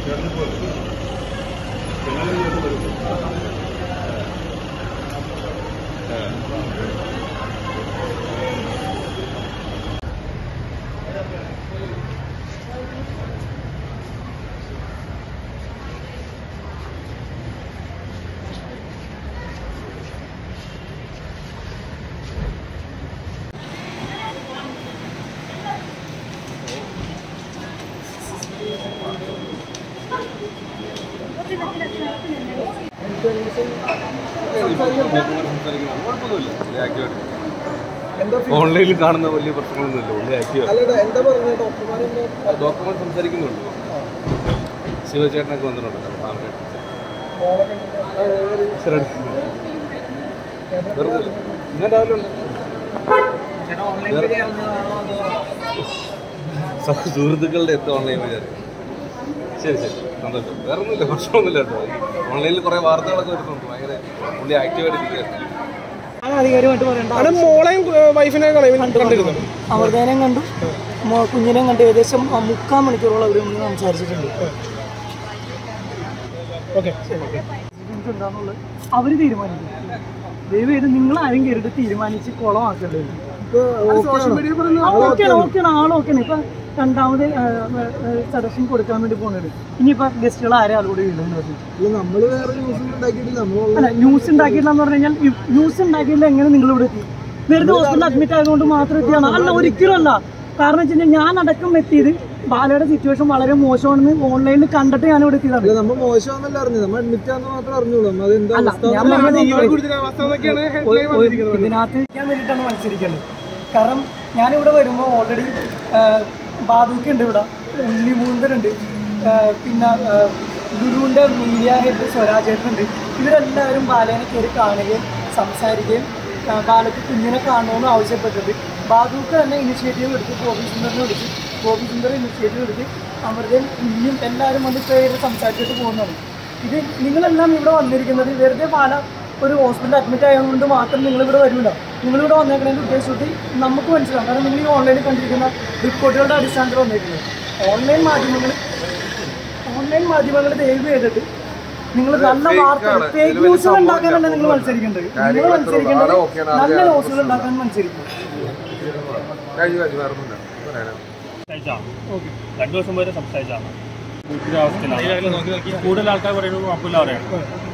ഓൺലൈനിൽ കാണുന്ന വലിയ പ്രശ്നങ്ങളൊന്നുമില്ല ഉള്ളി ആക്റ്റീവ് അല്ലടാ എന്താ പറഞ്ഞത് ഡോക്ടർമാരെന്തോ ഡോക്ടർമാർ സംസാരിക്കുന്നുണ്ട് ശിവചേട്ടനൊക്കെ വന്നിട്ടുണ്ട് അപ്പോൾ അവരെ ശരി. വെറുതെ ഇല്ല. ഇന്ന് രാവിലെ ഉണ്ട് സ- സുഹൃത്തുക്കളുടെ എത്തും ഓൺലൈൻ വിചാരം ശരി ശരി സന്തോഷം വേറെ ഒന്നുമില്ല പ്രശ്നമൊന്നുമില്ല കേട്ടോ ഓൺലൈനിൽ കുറേ വാർത്തകളൊക്കെ വരുന്നുണ്ട് ഭയങ്കര പുള്ളി ആക്റ്റീവായിട്ട് ഇരിക്കുകയാണ് ആധികാരികമായിട്ട് പറയണ്ട അവിടെ മോളെയും വൈഫിനെ കണ്ടിരുന്നു അമൃതേനെയും കണ്ടു മോ- കുഞ്ഞിനെയും കണ്ട് ഏകദേശം ആ മുക്കാൽ മണിക്കൂറോളം അവർ തമ്മിൽ സംസാരിച്ചിട്ടുണ്ട് ഓക്കെ എന്താന്നുള്ളത് അവർ തീരുമാനിക്കും ദയവ് ചെയ്ത് നിങ്ങൾ ആരും കയറിയിട്ട് തീരുമാനിച്ച് കുളമാക്കേണ്ടത് സോഷ്യൽ മീഡിയ ഓക്കെയാണ് ഓക്കെയാണ് ആളോക്കെയാണ് ഇപ്പൊ രണ്ടാമത് സജഷൻ കൊടുക്കാൻ വേണ്ടി പോകുന്നത് ഇനിയിപ്പോ ഗസ്റ്റുകൾ ആരെ ആളോട് വീഴുന്നത് നമ്മള് വേറെ ന്യൂസ് ഉണ്ടാക്കിയിട്ടില്ല നമ്മൾ അല്ല ന്യൂസ് ഉണ്ടാക്കിയില്ലെന്ന് പറഞ്ഞു കഴിഞ്ഞാൽ ന്യൂസ് ഉണ്ടാക്കിയില്ല എങ്ങനെ നിങ്ങൾ ഇവിടെ എത്തി വെറുതെ ഹോസ്പിറ്റലിൽ അഡ്മിറ്റ് ആയതുകൊണ്ട് മാത്രം എത്തിയാണ് അല്ല ഒരിക്കലും അല്ല കാരണം വെച്ച് കഴിഞ്ഞാൽ ഞാൻ അടക്കം എത്തിയത് ബാലയുടെ സിറ്റുവേഷൻ വളരെ മോശമാണെന്ന് ഓൺലൈനിൽ കണ്ടിട്ട് ഞാൻ ഇവിടെ എത്തിയതാണ് അല്ല നമ്മൾ മോശമാണെന്നല്ല അറിഞ്ഞു നമ്മൾ അഡ്മിറ്റ് ആണെന്ന് മാത്രം അറിഞ്ഞുള്ളൂ നമ്മൾ അതെന്താ അല്ല, അവസ്ഥ ഞാൻ പറഞ്ഞത് ഈ ഒരു- അവസ്ഥ ഒരു- ഒരു- ഇതിനകത്ത് ഞാൻ വേണ്ടിയിട്ടാണ് മത്സരിക്കുന്നത് കാരണം ഞാനിവിടെ വരുമ്പോൾ ഓൾറെഡി ബാദൂക്ക് ഉണ്ട് ഇവിടെ ഉണ്ണിമൂന്തരുണ്ട് പിന്നെ ആ, ലുലുവിൻ്റെ മീഡിയ ഹെഡ് സ്വരാജേട്ടനുണ്ട് ഇവരെല്ലാവരും ബാലേനെ കയറി കാണുകയും സംസാരിക്കുകയും ആ, ബാലയ്ക്ക് കുഞ്ഞിനെ കാണണമെന്ന് ആവശ്യപ്പെട്ടിട്ട് ബാദൂക്ക് തന്നെ ഇനിഷ്യേറ്റീവ് എടുത്ത് ഗോപി സുന്ദറിനെ വിളിച്ച് ഗോപി സുന്ദർ ഇനിഷ്യേറ്റീവ് എടുത്ത് അമൃതയും കുഞ്ഞും എല്ലാവരും വന്ന് പേര് സംസാരിച്ചിട്ട് പോകുന്നതാണ് ഇത് നിങ്ങളെല്ലാം ഇവിടെ വന്നിരിക്കുന്നത് വെറുതെ പാല ഒരു ഹോസ്പിറ്റലിൽ അഡ്മിറ്റ് ആയതുകൊണ്ട് മാത്രം നിങ്ങൾ ഇവിടെ വരില്ല നിങ്ങളിവിടെ വന്നേക്കുന്നതിൻ്റെ ഉദ്ദേശത്തിൽ നമുക്ക് മനസ്സിലാവും കാരണം നിങ്ങൾ ഈ ഓൺലൈനിൽ കണ്ടിരിക്കുന്ന റിപ്പോർട്ടുകളുടെ അടിസ്ഥാനത്തിൽ വന്നേക്കുന്നത് ഓൺലൈൻ മാധ്യമങ്ങൾ ഓൺലൈൻ മാധ്യമങ്ങൾ ദയവ് ചെയ്തിട്ട് നിങ്ങൾ നല്ല വാർത്തകൾ ഫേക്ക് ന്യൂസുകൾ ഉണ്ടാക്കാനല്ല നിങ്ങൾ മത്സരിക്കേണ്ടത് നിങ്ങൾ മത്സരിക്കേണ്ടത് നല്ല ന്യൂസുകൾ ഉണ്ടാക്കാൻ മത്സരിക്കും കഴിഞ്ഞു കഴിഞ്ഞു വേറെ ഒന്നുമില്ല പറയാനാ സംസാരിച്ചാണ് രണ്ടു ദിവസം വരെ സംസാരിച്ചാണ് ഒരു അവസ്ഥയിലാണ് കൂടുതൽ ആൾക്കാർ പറയുന്നത് കുഴപ്പമില്ല പറയാണ്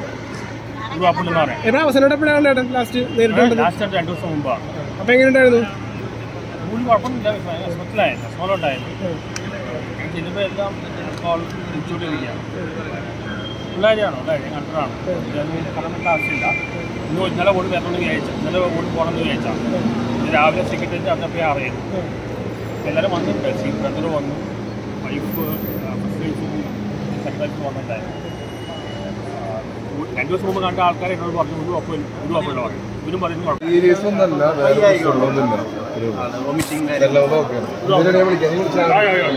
ഒരു കുഴപ്പമില്ലെന്ന് പറയാം എവിടെ അവസാനം എപ്പോഴാണ് ചേട്ടൻ ലാസ്റ്റ് നേരിട്ട് ലാസ്റ്റ് ആയിട്ട് രണ്ടു ദിവസം മുമ്പാണ് അപ്പൊ എങ്ങനെയുണ്ടായിരുന്നു ഒരു കുഴപ്പമില്ല സ്മെല്ലായിരുന്നു സ്മെല്ലുണ്ടായിരുന്നു ഇതിപ്പോൾ എല്ലാം കോൾ വിളിച്ചുകൊണ്ടിരിക്കുകയാണ് പിള്ളേരെയാണോ പിള്ളേരെ കണ്ടതാണ് കടന്നിട്ട് ആവശ്യമില്ല ഇന്ന് ഇന്നലെ ഓടി വരണമെന്ന് വിചാരിച്ചു ഇന്നലെ ഓടി പോകണമെന്ന് വിചാരിച്ചാണ് ഇന്ന് രാവിലെ സെക്രട്ടറി അറിഞ്ഞപ്പോൾ അറിയുന്നു എല്ലാവരും വന്നിട്ടുണ്ട് സീ ബ്രദർ വന്നു വൈഫ് ഫസ്റ്റ് വൈഫും സെക്രട്ടറി വന്നിട്ടുണ്ടായിരുന്നു ആ, രണ്ട് ദിവസം മുമ്പ് കണ്ട ആൾക്കാരെ എന്നോട് പറഞ്ഞു ഒരു കുഴപ്പമില്ല ഒരു കുഴപ്പമില്ല പറയും ഇവരും പറയുന്നു കുഴപ്പമില്ല സീരിയസ് ഒന്നല്ല വേറെ പ്രശ്നങ്ങളൊന്നുമില്ല എല്ലാം ഓക്കെയാണ് ഇതിനിടെ വിളിക്കാം നീ വിളിച്ചാൽ ആ, ആ, ആ.